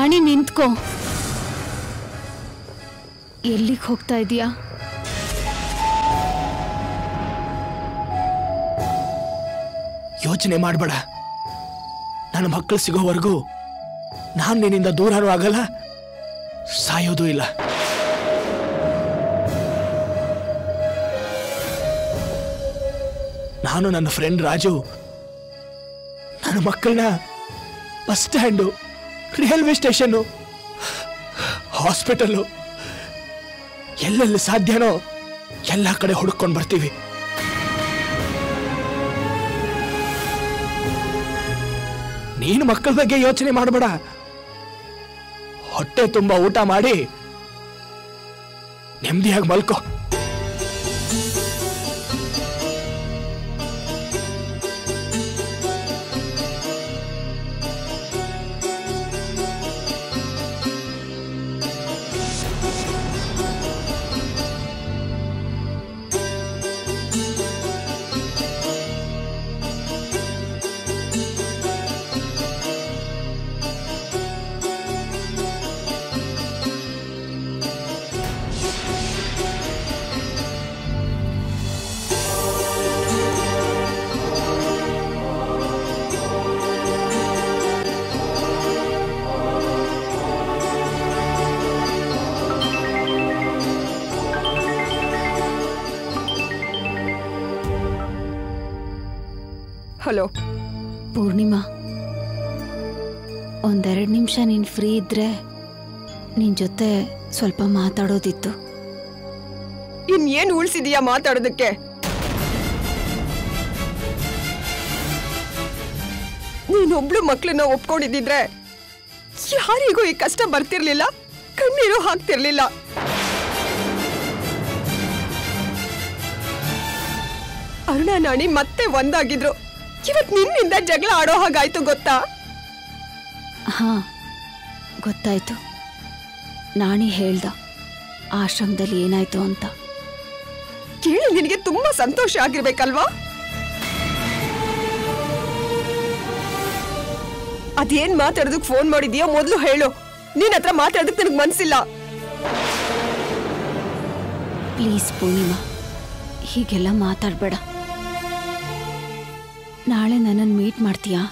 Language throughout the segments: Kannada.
ನಾಣಿ ನಿಂತ್ಕೋ ಎಲ್ಲಿಗೆ ಹೋಗ್ತಾ ಇದೀಯಾ ಯೋಚನೆ ಮಾಡಬೇಡ ನನ್ನ ಮಕ್ಕಳು ಸಿಗೋವರೆಗೂ ನಾನು ನಿನ್ನಿಂದ ದೂರನೂ ಆಗಲ್ಲ ಸಾಯೋದೂ ಇಲ್ಲ ನಾನು ನನ್ನ ಫ್ರೆಂಡ್ ರಾಜು ನನ್ನ ಮಕ್ಕಳನ್ನ bus stand railway station hospital ಎಲ್ಲೆಲ್ಲಿ ಸಾಧ್ಯನೋ ಎಲ್ಲ ಕಡೆ ಹುಡುಕೊಂಡು ಬರ್ತೀವಿ ನೀನು ಮಕ್ಕಳ ಬಗ್ಗೆ ಯೋಚನೆ ಮಾಡಬೇಡ ಹೊಟ್ಟೆ ತುಂಬ ಊಟ ಮಾಡಿ ನೆಮ್ಮದಿಯಾಗಿ ಮಲ್ಕೋ ಹಲೋ ಪೂರ್ಣಿಮಾ ಒಂದೆರಡು ನಿಮಿಷ ನೀನು ಫ್ರೀ ಇದ್ರೆ ನಿನ್ ಜೊತೆ ಸ್ವಲ್ಪ ಮಾತಾಡೋದಿತ್ತು ಇನ್ನೇನು ಉಳಿಸಿದೀಯಾ ಮಾತಾಡೋದಕ್ಕೆ ನೀನೊಬ್ಳು ಮಕ್ಳನ್ನ ಒಪ್ಕೊಂಡಿದ್ದಿದ್ರೆ ಯಾರಿಗೂ ಈ ಕಷ್ಟ ಬರ್ತಿರ್ಲಿಲ್ಲ ಕಣ್ಣೀರು ಹಾಕ್ತಿರ್ಲಿಲ್ಲ ಅರುಣ ನಾಣಿ ಮತ್ತೆ ಒಂದಾಗಿದ್ರು ಇವತ್ ನಿನ್ನಿಂದ ಜಗಳ ಆಡೋ ಹಾಗಾಯ್ತು ಗೊತ್ತಾ ಹಾ ಗೊತ್ತಾಯ್ತು ನಾಣಿ ಹೇಳ್ದ ಆಶ್ರಮದಲ್ಲಿ ಏನಾಯ್ತು ಅಂತ ಕೇಳಿ ನಿನಗೆ ತುಂಬಾ ಸಂತೋಷ ಆಗಿರ್ಬೇಕಲ್ವಾ ಅದೇನ್ ಮಾತಾಡೋದಕ್ ಫೋನ್ ಮಾಡಿದ್ಯೋ ಮೊದ್ಲು ಹೇಳು ನಿನ್ ಹತ್ರ ಮಾತಾಡೋದಕ್ ನನಗ್ ಮನ್ಸಿಲ್ಲ ಪ್ಲೀಸ್ ಪೂರ್ಣಿಮಾ ಹೀಗೆಲ್ಲ ಮಾತಾಡಬೇಡ ನಾಳೆ ನನ್ನನ್ನು ಮೀಟ್ ಮಾಡ್ತೀಯಾ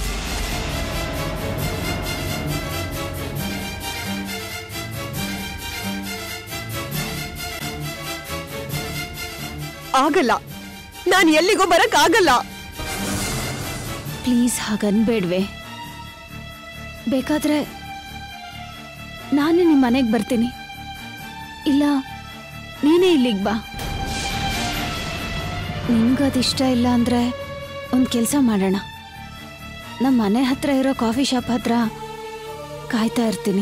ಆಗಲ್ಲ ನಾನ್ ಎಲ್ಲಿಗೋ ಬರಕ್ ಆಗಲ್ಲ ಪ್ಲೀಸ್ ಹಾಗನ್ಬೇಡ್ವೆ ಬೇಕಾದ್ರೆ ನಾನೇ ನಿಮ್ಮ ಮನೆಗೆ ಬರ್ತೀನಿ ಇಲ್ಲ ನೀನೇ ಇಲ್ಲಿಗೆ ಬಾ ನಿನ್ಗದಿಷ್ಟ ಇಲ್ಲ ಅಂದರೆ ಒಂದು ಕೆಲಸ ಮಾಡೋಣ ನಮ್ಮ ಮನೆ ಹತ್ರ ಇರೋ ಕಾಫಿ ಶಾಪ್ ಹತ್ರ ಕಾಯ್ತಾ ಇರ್ತೀನಿ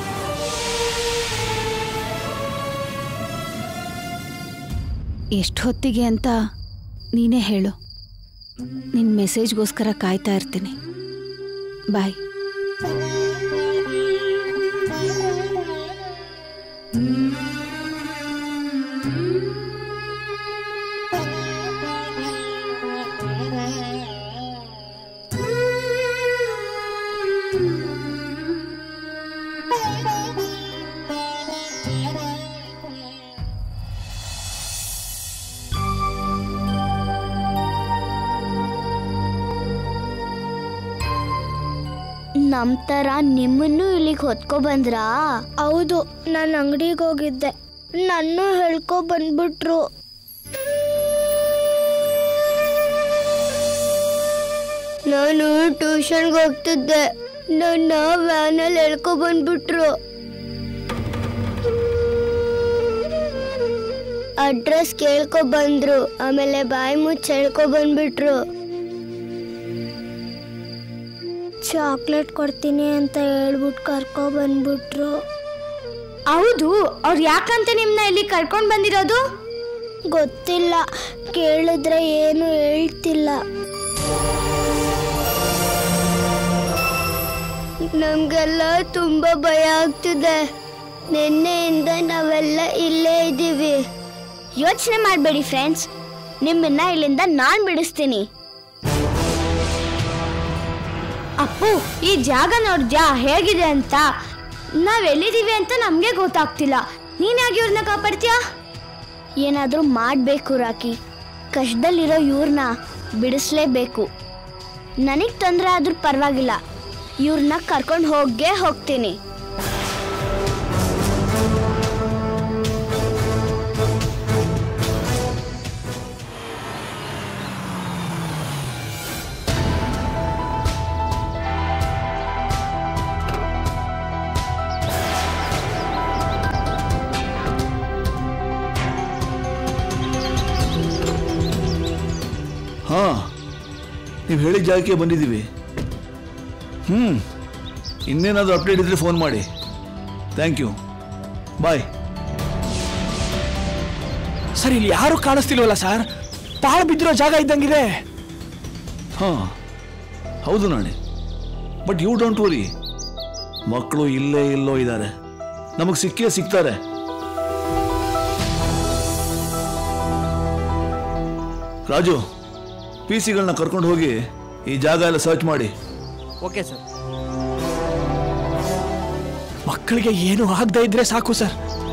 ಎಷ್ಟು ಹೊತ್ತಿಗೆ ಅಂತ ನೀನೇ ಹೇಳು ನಿನ್ನ ಮೆಸೇಜ್ಗೋಸ್ಕರ ಕಾಯ್ತಾ ಇರ್ತೀನಿ ಬಾಯ್ ನಮ್ ತರ ನಿಮ್ಮನ್ನು ಇಲ್ಲಿಗೆ ಹೊತ್ಕೊ ಬಂದ್ರಾ ಹೌದು ನಾನು ಅಂಗಡಿಗೆ ಹೋಗಿದ್ದೆ ನನ್ನೂ ಹೇಳ್ಕೊ ಬಂದ್ಬಿಟ್ರು ನಾನು ಟ್ಯೂಷನ್ಗೆ ಹೋಗ್ತಿದ್ದೆ ನನ್ನ ವ್ಯಾನಲ್ಲಿ ಹೇಳ್ಕೊ ಬಂದ್ಬಿಟ್ರು ಅಡ್ರೆಸ್ ಕೇಳ್ಕೊ ಬಂದ್ರು ಆಮೇಲೆ ಬಾಯಿ ಮುಚ್ಚಿ ಹೇಳ್ಕೊ ಬಂದ್ಬಿಟ್ರು ಚಾಕ್ಲೇಟ್ ಕೊಡ್ತೀನಿ ಅಂತ ಹೇಳ್ಬಿಟ್ಟು ಕರ್ಕೊ ಬಂದ್ಬಿಟ್ರು ಹೌದು ಅವ್ರು ಯಾಕಂತ ನಿಮ್ಮನ್ನ ಇಲ್ಲಿ ಕರ್ಕೊಂಡು ಬಂದಿರೋದು ಗೊತ್ತಿಲ್ಲ ಕೇಳಿದ್ರೆ ಏನು ಹೇಳ್ತಿಲ್ಲ ನಮಗೆಲ್ಲ ತುಂಬ ಭಯ ಆಗ್ತಿದೆ ನಿನ್ನೆಯಿಂದ ನಾವೆಲ್ಲ ಇಲ್ಲೇ ಇದ್ದೀವಿ ಯೋಚನೆ ಮಾಡಬೇಡಿ ಫ್ರೆಂಡ್ಸ್ ನಿಮ್ಮನ್ನ ಇಲ್ಲಿಂದ ನಾನು ಬಿಡಿಸ್ತೀನಿ ಅಪ್ಪು ಈ ಜಾಗ ನೋಡ್ದ್ಯಾ ಹೇಗಿದೆ ಅಂತ ನಾವ್ ಎಲ್ಲಿದೀವಿ ಅಂತ ನಮ್ಗೆ ಗೊತ್ತಾಗ್ತಿಲ್ಲ ನೀನ್ ಯಾಕೆ ಇವ್ರನ್ನ ಕಾಪಾಡ್ತೀಯಾ ಏನಾದ್ರೂ ಮಾಡ್ಬೇಕು ರಾಕಿ ಕಷ್ಟದಲ್ಲಿರೋ ಇವ್ರನ್ನ ಬಿಡಿಸ್ಲೇಬೇಕು ನನಗ್ ತೊಂದರೆ ಆದ್ರೂ ಪರವಾಗಿಲ್ಲ ಇವ್ರನ್ನ ಕರ್ಕೊಂಡು ಹೋಗೇ ಹೋಗ್ತೀನಿ ಹಾ ನೀವು ಹೇಳಿದ ಜಾಗಕ್ಕೆ ಬಂದಿದ್ದೀವಿ ಹ್ಞೂ ಇನ್ನೇನಾದರೂ ಅಪ್ಡೇಟ್ ಇದ್ರೆ ಫೋನ್ ಮಾಡಿ ಥ್ಯಾಂಕ್ ಯು ಬಾಯ್ ಸರ್ ಇಲ್ಲಿ ಯಾರು ಕಾಣಿಸ್ತಿಲ್ವಲ್ಲ ಸರ್ ಪಾಳು ಬಿದ್ದಿರೋ ಜಾಗ ಇದ್ದಂಗಿದೆ ಹಾಂ ಹೌದು Nani but you don't worry ಮಕ್ಕಳು ಇಲ್ಲೇ ಇಲ್ಲೋ ಇದ್ದಾರೆ ನಮಗೆ ಸಿಕ್ಕೇ ಸಿಗ್ತಾರೆ ರಾಜು ಪಿ ಸಿಗಳನ್ನ ಕರ್ಕೊಂಡು ಹೋಗಿ ಈ ಜಾಗ ಎಲ್ಲ ಸರ್ಚ್ ಮಾಡಿ ಓಕೆ ಸರ್ ಮಕ್ಕಳಿಗೆ ಏನು ಆಗದೆ ಇದ್ರೆ ಸಾಕು ಸರ್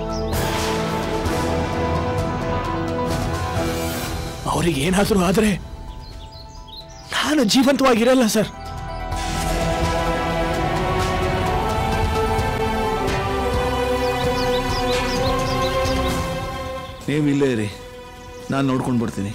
ಅವ್ರಿಗೆ ಏನಾದರೂ ಆದ್ರೆ ನಾನು ಜೀವಂತವಾಗಿರಲ್ಲ ಸರ್ ನೀವು ಇಲ್ಲೇ ಇರಿ ನಾನು ನೋಡ್ಕೊಂಡು ಬರ್ತೀನಿ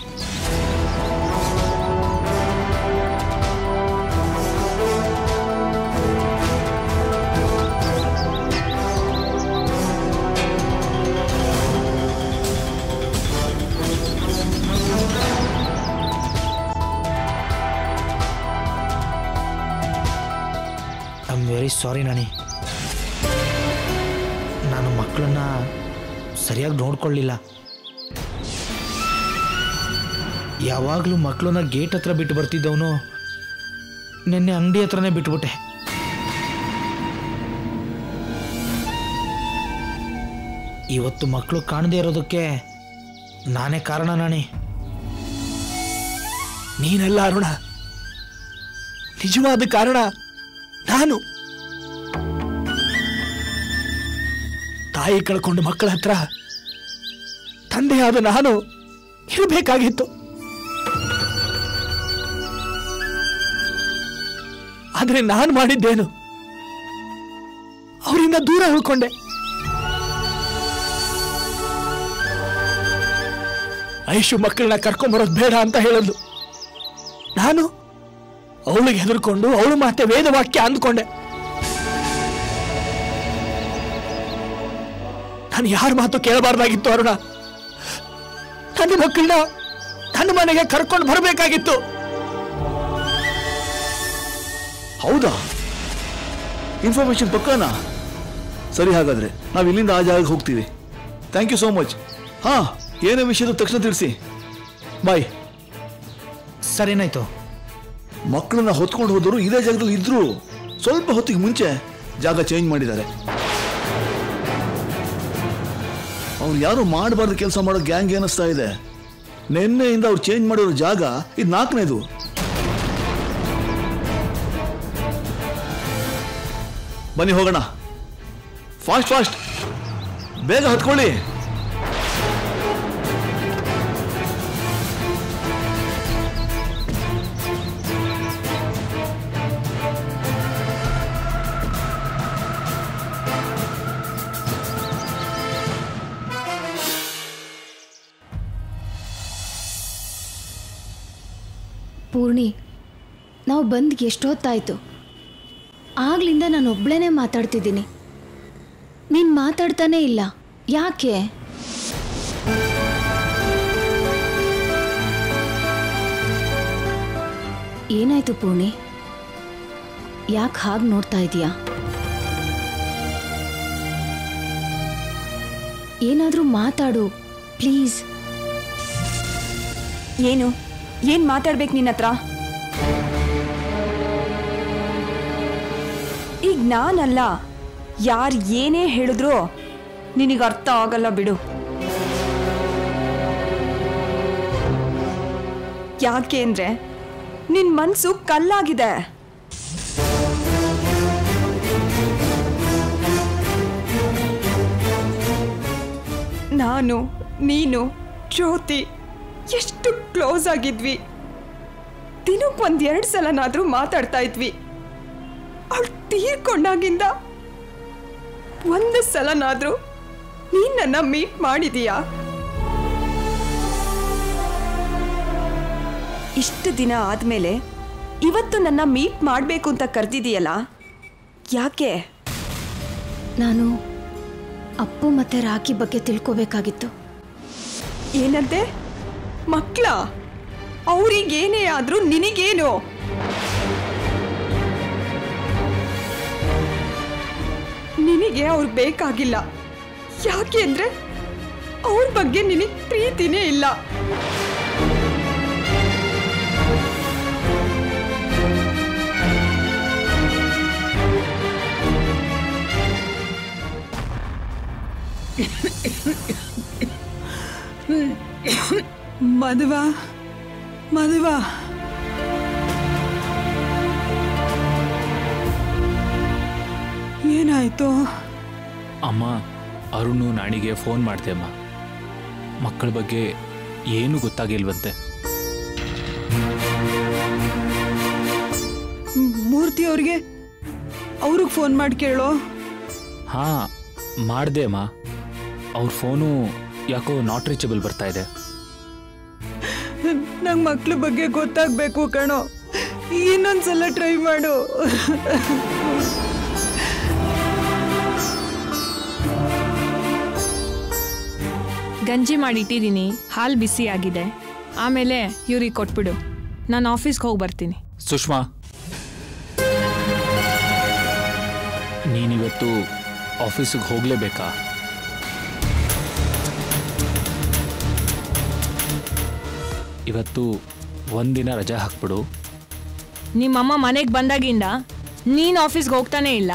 I am very sorry Nani ನಾನು ಮಕ್ಕಳನ್ನ ಸರಿಯಾಗಿ ನೋಡ್ಕೊಳ್ಳಿಲ್ಲ ಯಾವಾಗಲೂ ಮಕ್ಕಳನ್ನ ಗೇಟ್ ಹತ್ರ ಬಿಟ್ಟು ಬರ್ತಿದ್ದವನು ನಿನ್ನೆ ಅಂಗಡಿ ಹತ್ರನೇ ಬಿಟ್ಬಿಟ್ಟೆ ಇವತ್ತು ಮಕ್ಕಳು ಕಾಣದೇ ಇರೋದಕ್ಕೆ ನಾನೇ ಕಾರಣ ನಾಣಿ ನೀನಲ್ಲ ಅರುಣ ನಿಜವಾದ ಕಾರಣ ನಾನು ತಾಯಿ ಕಳ್ಕೊಂಡು ಮಕ್ಕಳ ಹತ್ರ ತಂದೆಯಾದ ನಾನು ಇರಬೇಕಾಗಿತ್ತು ಆದ್ರೆ ನಾನು ಮಾಡಿದ್ದೇನು ಅವರಿಂದ ದೂರ ಉಳ್ಕೊಂಡೆ ಐಶು ಮಕ್ಕಳನ್ನ ಕರ್ಕೊಂಬರೋದು ಬೇಡ ಅಂತ ಹೇಳೋದು ನಾನು ಅವಳಿಗೆ ಹೆದರ್ಕೊಂಡು ಅವಳು ಮಾತೆ ವೇದವಾಕ್ಯ ಅಂದ್ಕೊಂಡೆ ನಾನು ಯಾರ ಮಾತು ಕೇಳಬಾರ್ದಾಗಿತ್ತು ಅರುಣ ನನ್ನ ಮಕ್ಕಳನ್ನ ನನ್ನ ಮನೆಗೆ ಕರ್ಕೊಂಡು ಬರಬೇಕಾಗಿತ್ತು ಹೌದಾ ಇನ್ಫಾರ್ಮೇಶನ್ ಪಕ್ಕನಾ ಸರಿ ಹಾಗಾದ್ರೆ ನಾವು ಇಲ್ಲಿಂದ ಆ ಜಾಗಕ್ಕೆ ಹೋಗ್ತೀವಿ ಥ್ಯಾಂಕ್ ಯು ಸೋ ಮಚ್ ಹಾ ಏನೇ ವಿಷಯದ ತಕ್ಷಣ ತಿಳಿಸಿ ಬಾಯ್ ಸರಿನಾಯ್ತು ಮಕ್ಕಳನ್ನ ಹೊತ್ಕೊಂಡು ಹೋದವರು ಇದೇ ಜಾಗದಲ್ಲಿ ಇದ್ರು ಸ್ವಲ್ಪ ಹೊತ್ತಿಗೆ ಮುಂಚೆ ಜಾಗ ಚೇಂಜ್ ಮಾಡಿದ್ದಾರೆ ಅವ್ರು ಯಾರು ಮಾಡಬಾರ್ದು ಕೆಲಸ ಮಾಡೋ ಗ್ಯಾಂಗ್ ಏನಿಸ್ತಾ ಇದೆ ನಿನ್ನೆಯಿಂದ ಅವ್ರು ಚೇಂಜ್ ಮಾಡಿರೋ ಜಾಗ ಇದು ನಾಲ್ಕನೇದು ಬನ್ನಿ ಹೋಗೋಣ ಫಾಸ್ಟ್ ಫಾಸ್ಟ್ ಬೇಗ ಹತ್ಕೊಳ್ಳಿ ಪೂರ್ಣಿ ನಾವು ಬಂದು ಎಷ್ಟೊತ್ತಾಯ್ತು ಆಗ್ಲಿಂದ ನಾನು ಒಬ್ಳೇನೆ ಮಾತಾಡ್ತಿದ್ದೀನಿ ನೀನು ಮಾತಾಡ್ತಾನೇ ಇಲ್ಲ ಯಾಕೆ ಏನಾಯ್ತು ಪೂರ್ಣಿ ಯಾಕೆ ಹಾಗೆ ನೋಡ್ತಾ ಇದೀಯಾ ಏನಾದರೂ ಮಾತಾಡು ಪ್ಲೀಸ್ ಏನು ಏನ್ ಮಾತಾಡ್ಬೇಕು ನಿನ್ನ ಹತ್ರ ಈಗ ನಾನಲ್ಲ ಯಾರು ಏನೇ ಹೇಳಿದ್ರು ನಿನಗೆ ಅರ್ಥ ಆಗಲ್ಲ ಬಿಡು ಯಾಕೆ ಅಂದ್ರೆ ನಿನ್ ಮನ್ಸು ಕಲ್ಲಾಗಿದೆ ನಾನು ನೀನು ಜ್ಯೋತಿ ಎಷ್ಟು ಕ್ಲೋಸ್ ಆಗಿದ್ವಿ ದಿನಕ್ಕೆ ಒಂದ್ ಎರಡು ಸಲನಾದ್ರೂ ಮಾತಾಡ್ತಾ ಇದ್ವಿ ಅವಳು ತೀರ್ಕೊಂಡಾಗಿಂದ ಒಂದು ಸಲನಾದ್ರೂ ನೀನ್ ನನ್ನ ಮೀಟ್ ಮಾಡಿದೀಯಾ ಇಷ್ಟು ದಿನ ಆದ್ಮೇಲೆ ಇವತ್ತು ನನ್ನ ಮೀಟ್ ಮಾಡಬೇಕು ಅಂತ ಕರೆದಿದೀಯಲ್ಲ ಯಾಕೆ ನಾನು ಅಪ್ಪು ಮತ್ತೆ ರಾಖಿ ಬಗ್ಗೆ ತಿಳ್ಕೋಬೇಕಾಗಿತ್ತು ಏನಂತೆ ಮಕ್ಳ ಅವ್ರಿಗೇನೇ ಆದ್ರೂ ನಿನಗೇನು ನಿನಗೆ ಅವ್ರು ಬೇಕಾಗಿಲ್ಲ ಯಾಕೆ ಅಂದ್ರೆ ಅವ್ರ ಬಗ್ಗೆ ನಿನಗೆ ಪ್ರೀತಿನೇ ಇಲ್ಲ ಮದುವ ಮದುವ ಏನಾಯ್ತು ಅಮ್ಮ ಅರುಣು ನಾಣಿಗೆ ಫೋನ್ ಮಾಡ್ದೆ ಅಮ್ಮ ಮಕ್ಕಳ ಬಗ್ಗೆ ಏನು ಗೊತ್ತಾಗಿಲ್ವಂತೆ ಮೂರ್ತಿ ಅವ್ರಿಗೆ ಅವ್ರಿಗೆ ಫೋನ್ ಮಾಡಿ ಕೇಳೋ ಹಾ ಮಾಡ್ದೆ ಅಮ್ಮ ಅವ್ರ ಫೋನು ಯಾಕೋ ನಾಟ್ ರೀಚಬಲ್ ಬರ್ತಾ ಇದೆ ನಂಗೆ ಮಕ್ಳ ಬಗ್ಗೆ ಗೊತ್ತಾಗ್ಬೇಕು ಕಣೋ ಇನ್ನೊಂದ್ಸಲ ಟ್ರೈ ಮಾಡು ಗಂಜಿ ಮಾಡಿಟ್ಟಿದ್ದೀನಿ ಹಾಲು ಬಿಸಿ ಆಗಿದೆ ಆಮೇಲೆ ಇವ್ರಿಗೆ ಕೊಟ್ಬಿಡು ನಾನು ಆಫೀಸ್ಗೆ ಹೋಗಿ ಬರ್ತೀನಿ ಸುಷ್ಮಾ ನೀನಿವತ್ತು ಆಫೀಸಿಗೆ ಹೋಗಲೇಬೇಕಾ ಇವತ್ತು ಒಂದಿನ ರಜೆ ಹಾಕ್ಬಿಡು ನಿಮ್ಮಮ್ಮ ಮನೆಗೆ ಬಂದಾಗಿಂದ ನೀನು ಆಫೀಸ್ಗೆ ಹೋಗ್ತಾನೆ ಇಲ್ಲ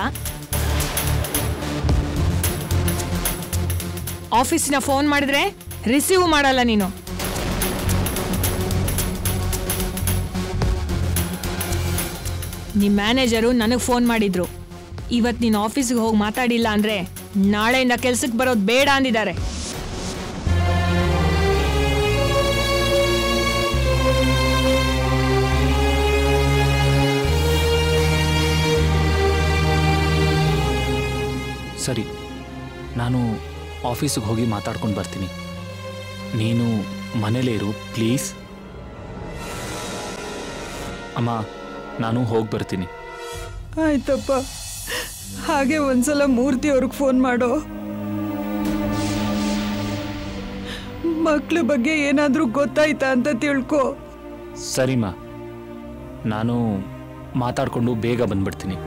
ಆಫೀಸಿನ ಫೋನ್ ಮಾಡಿದ್ರೆ ರಿಸೀವ್ ಮಾಡಲ್ಲ ನೀನು ನಿಮ್ಮ ಮ್ಯಾನೇಜರು ನನಗೆ ಫೋನ್ ಮಾಡಿದ್ರು ಇವತ್ತು ನೀನು ಆಫೀಸಿಗೆ ಹೋಗಿ ಮಾತಾಡಿಲ್ಲ ಅಂದರೆ ನಾಳೆಯಿಂದ ಕೆಲ್ಸಕ್ಕೆ ಬರೋದು ಬೇಡ ಅಂದಿದ್ದಾರೆ ಸರಿ ನಾನು ಆಫೀಸಿಗೆ ಹೋಗಿ ಮಾತಾಡ್ಕೊಂಡು ಬರ್ತೀನಿ ನೀನು ಮನೇಲೇ ಇರು ಪ್ಲೀಸ್ ಅಮ್ಮ ನಾನು ಹೋಗಿ ಬರ್ತೀನಿ ಆಯ್ತಪ್ಪ ಹಾಗೆ ಒಂದ್ಸಲ ಮೂರ್ತಿ ಅವ್ರಿಗೆ ಫೋನ್ ಮಾಡೋ ಮಕ್ಳ ಬಗ್ಗೆ ಏನಾದ್ರೂ ಗೊತ್ತಾಯ್ತಾ ಅಂತ ತಿಳ್ಕೊ ಸರಿಮಾ ನಾನು ಮಾತಾಡಿಕೊಂಡು ಬೇಗ ಬಂದ್ಬಿಡ್ತೀನಿ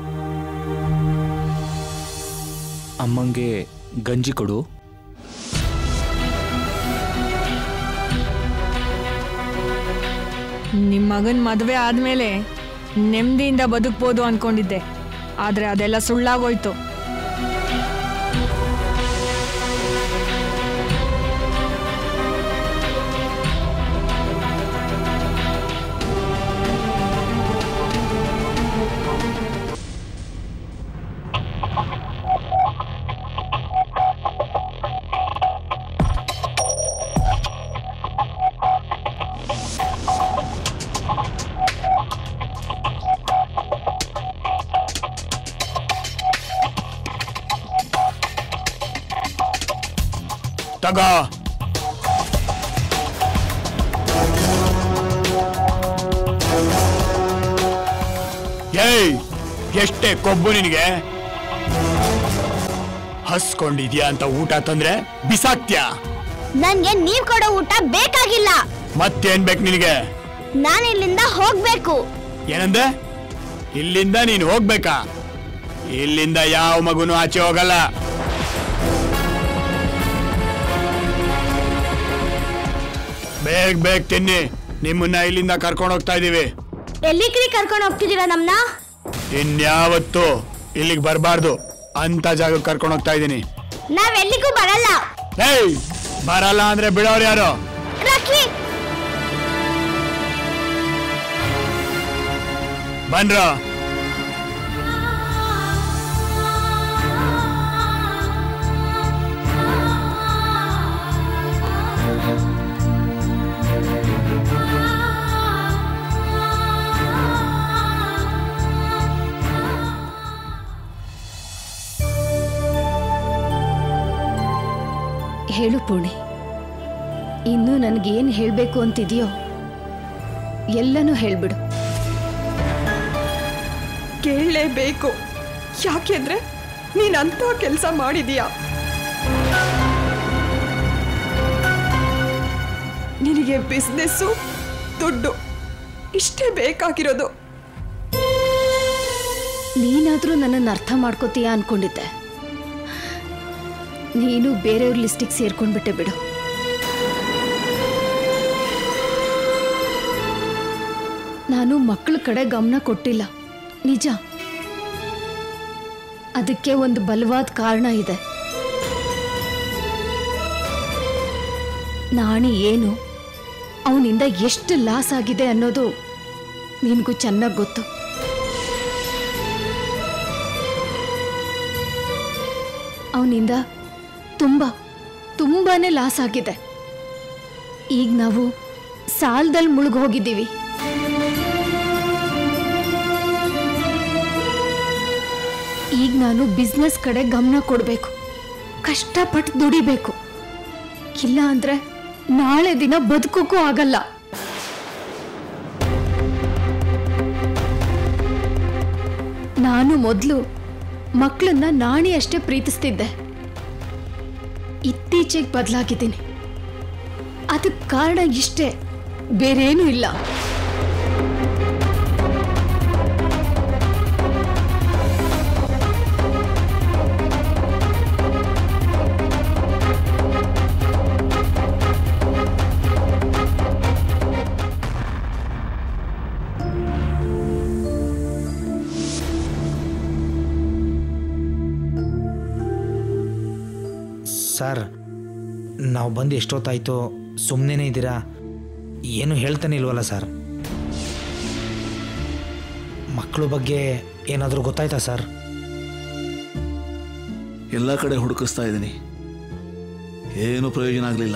ಅಮ್ಮಂಗೆ ಗಂಜಿ ಕೊಡು ನಿಮ್ಮ ಮಗನ ಮದುವೆ ಆದಮೇಲೆ ನೆಮ್ಮದಿಯಿಂದ ಬದುಕ್ಬೋದು ಅನ್ಕೊಂಡಿದ್ದೆ ಆದರೆ ಅದೆಲ್ಲ ಸುಳ್ಳಾಗೋಯ್ತು ತಗ ಏಯ್ ಎಷ್ಟೇ ಕೊಬ್ಬು ನಿನಗೆ ಹಸ್ಕೊಂಡಿದ್ಯಾ ಅಂತ ಊಟ ತಂದ್ರೆ ಬಿಸಾಕ್ತ್ಯಾ ನನ್ಗೆ ನೀವ್ ಕೊಡೋ ಊಟ ಬೇಕಾಗಿಲ್ಲ ಮತ್ತೇನ್ ಬೇಕು ನಿನಗೆ ನಾನು ಇಲ್ಲಿಂದ ಹೋಗ್ಬೇಕು ಏನಂದೆ ಇಲ್ಲಿಂದ ನೀನು ಹೋಗ್ಬೇಕಾ ಇಲ್ಲಿಂದ ಯಾವ ಮಗುನು ಆಚೆ ಹೋಗಲ್ಲ ಬೇಗ ಬೇಗ ತಿನ್ನಿ ನಿಮ್ಮನ್ನ ಇಲ್ಲಿಂದ ಕರ್ಕೊಂಡು ಹೋಗ್ತಾ ಇದೀವಿ ಎಲ್ಲಿಗ್ರಿ ಕರ್ಕೊಂಡು ಹೋಗ್ತಿದ್ದೀರಾ ನಮ್ನ ಇನ್ಯಾವತ್ತು ಇಲ್ಲಿಗೆ ಬರಬಾರ್ದು ಅಂತ ಜಾಗಕ್ಕೆ ಕರ್ಕೊಂಡು ಹೋಗ್ತಾ ಇದ್ದೀನಿ ನಾವ್ ಎಲ್ಲಿಗೂ ಬರಲ್ಲ ಏಯ್ ಬರಲ್ಲ ಅಂದ್ರೆ ಬಿಡೋರು ಯಾರು ರಾಖಿ ಬನ್ರ ಹೇಳು ಪೂರ್ಣಿ ಇನ್ನು ನನಗೇನು ಹೇಳಬೇಕು ಅಂತಿದೆಯೋ ಎಲ್ಲನೂ ಹೇಳ್ಬಿಡು ಕೇಳಲೇಬೇಕು ಯಾಕೆಂದ್ರೆ ನೀನ್ ಅಂತ ಕೆಲಸ ಮಾಡಿದೀಯ ನಿನಗೆ ಬಿಸ್ನೆಸ್ಸು ದುಡ್ಡು ಇಷ್ಟೇ ಬೇಕಾಗಿರೋದು ನೀನಾದರೂ ನನ್ನನ್ನು ಅರ್ಥ ಮಾಡ್ಕೋತೀಯ ಅನ್ಕೊಂಡಿದ್ದೆ ನೀನು ಬೇರೆಯವ್ರ ಲಿಸ್ಟಿಗೆ ಸೇರ್ಕೊಂಡ್ಬಿಟ್ಟೆ ಬಿಡು ನಾನು ಮಕ್ಕಳ ಕಡೆ ಗಮನ ಕೊಟ್ಟಿಲ್ಲ ನಿಜ ಅದಕ್ಕೆ ಒಂದು ಬಲವಾದ ಕಾರಣ ಇದೆ ನಾಣಿ ಏನು ಅವನಿಂದ ಎಷ್ಟು ಲಾಸ್ ಆಗಿದೆ ಅನ್ನೋದು ನಿನಗೂ ಚೆನ್ನಾಗಿ ಗೊತ್ತು ಅವನಿಂದ ತುಂಬ ತುಂಬಾನೇ ಲಾಸ್ ಆಗಿದೆ ಈಗ ನಾವು ಸಾಲದಲ್ಲಿ ಮುಳುಗ್ ಹೋಗಿದ್ದೀವಿ ಈಗ ನಾನು ಬಿಸ್ನೆಸ್ ಕಡೆ ಗಮನ ಕೊಡಬೇಕು ಕಷ್ಟಪಟ್ಟು ದುಡಿಬೇಕು ಇಲ್ಲ ಅಂದ್ರೆ ನಾಳೆ ದಿನ ಬದುಕೋಕ್ಕೂ ಆಗಲ್ಲ ನಾನು ಮೊದಲು ಮಕ್ಕಳನ್ನ ನಾಣಿ ಅಷ್ಟೇ ಪ್ರೀತಿಸ್ತಿದ್ದೆ ಇತ್ತೀಚೆಗೆ ಬದಲಾಗಿದ್ದೀನಿ ಅದಕ್ಕೆ ಕಾರಣ ಇಷ್ಟೇ ಬೇರೇನೂ ಇಲ್ಲ ಸರ್ ನಾವು ಬಂದು ಎಷ್ಟೊತ್ತಾಯ್ತು ಸುಮ್ಮನೆ ಇದ್ದೀರಾ ಏನು ಹೇಳ್ತಾನೆ ಇಲ್ವಲ್ಲ ಸರ್ ಮಕ್ಕಳ ಬಗ್ಗೆ ಏನಾದರೂ ಗೊತ್ತಾಯ್ತಾ ಸರ್ ಎಲ್ಲ ಕಡೆ ಹುಡುಕಿಸ್ತಾ ಇದ್ದೀನಿ ಏನು ಪ್ರಯೋಜನ ಆಗಲಿಲ್ಲ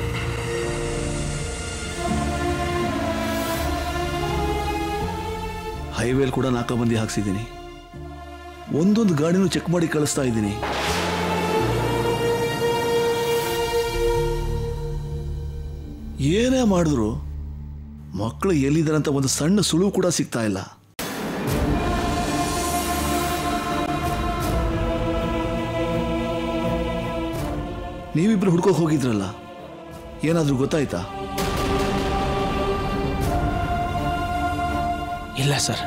ಹೈವೇಲ್ ಕೂಡ ನಾಕಾಬಂದಿ ಹಾಕ್ಸಿದ್ದೀನಿ ಒಂದೊಂದು ಗಾಡಿನೂ ಚೆಕ್ ಮಾಡಿ ಕಳಿಸ್ತಾ ಇದ್ದೀನಿ ಏನೇ ಮಾಡಿದ್ರು ಮಕ್ಕಳು ಎಲ್ಲಿದ್ದಾರಂತ ಒಂದು ಸಣ್ಣ ಸುಳುವು ಕೂಡ ಸಿಗ್ತಾ ಇಲ್ಲ ನೀವಿಬ್ರು ಹುಡ್ಕೋಕ್ ಹೋಗಿದ್ರಲ್ಲ ಏನಾದ್ರೂ ಗೊತ್ತಾಯ್ತಾ ಇಲ್ಲ ಸರ್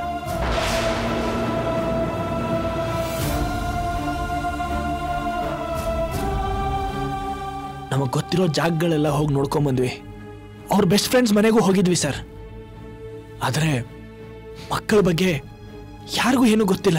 ನಮಗೆ ಗೊತ್ತಿರೋ ಜಾಗಗಳೆಲ್ಲ ಹೋಗಿ ನೋಡ್ಕೊಂಬಂದ್ವಿ ಅವ್ರ ಬೆಸ್ಟ್ ಫ್ರೆಂಡ್ಸ್ ಮನೆಗೂ ಹೋಗಿದ್ವಿ ಸರ್ ಆದರೆ ಮಕ್ಕಳ ಬಗ್ಗೆ ಯಾರಿಗೂ ಏನೂ ಗೊತ್ತಿಲ್ಲ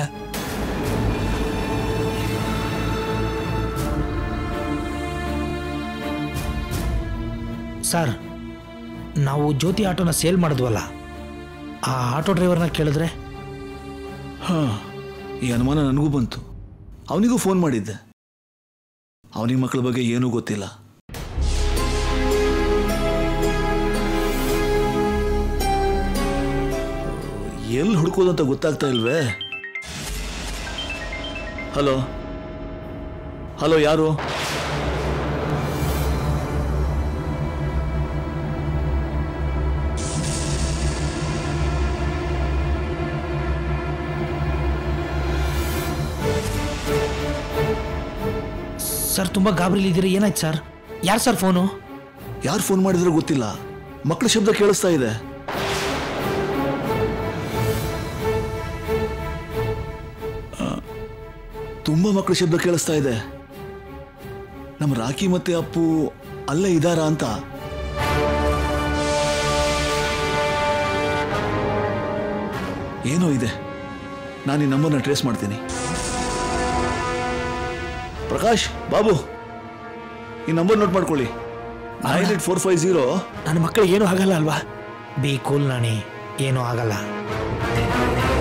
ಸರ್ ನಾವು ಜ್ಯೋತಿ ಆಟೋನ ಸೇಲ್ ಮಾಡಿದ್ವಲ್ಲ ಆ ಆಟೋ ಡ್ರೈವರ್ನ ಕೇಳಿದ್ರೆ ಹಾ ಈ ಅನುಮಾನ ನನಗೂ ಬಂತು ಅವನಿಗೂ ಫೋನ್ ಮಾಡಿದ್ದೆ ಅವನಿಗೆ ಮಕ್ಕಳ ಬಗ್ಗೆ ಏನೂ ಗೊತ್ತಿಲ್ಲ ಎಲ್ಲಿ ಹುಡ್ಕೋದು ಅಂತ ಗೊತ್ತಾಗ್ತಾ ಇಲ್ವೇ ಹಲೋ ಹಲೋ ಯಾರು ಸರ್ ತುಂಬ ಗಾಬರಿಲಿದ್ದೀರಿ ಏನಾಯ್ತು ಸರ್ ಯಾರು ಸರ್ ಫೋನು ಯಾರು ಫೋನ್ ಮಾಡಿದ್ರೋ ಗೊತ್ತಿಲ್ಲ ಮಕ್ಕಳ ಶಬ್ದ ಕೇಳಿಸ್ತಾ ಇದೆ ಆ, ತುಂಬಾ ಮಕ್ಕಳ ಶಬ್ದ ಕೇಳಿಸ್ತಾ ಇದೆ ನಮ್ಮ ರಾಕಿ ಮತ್ತೆ ಅಪ್ಪು ಅಲ್ಲೇ ಇದ್ದಾರಾ ಅಂತ ಏನೋ ಇದೆ ನಾನು ಈ ನಂಬರ್ನ ಟ್ರೇಸ್ ಮಾಡ್ತೀನಿ ಪ್ರಕಾಶ್ ಬಾಬು ಈ ನಂಬರ್ ನೋಟ್ ಮಾಡ್ಕೊಳ್ಳಿ nine eight four five zero ನನ್ನ ಮಕ್ಕಳಿಗೆ ಏನೂ ಆಗಲ್ಲ ಅಲ್ವಾ ಬಿ ಕೂಲ್ ನಾಣಿ ಏನೂ ಆಗಲ್ಲ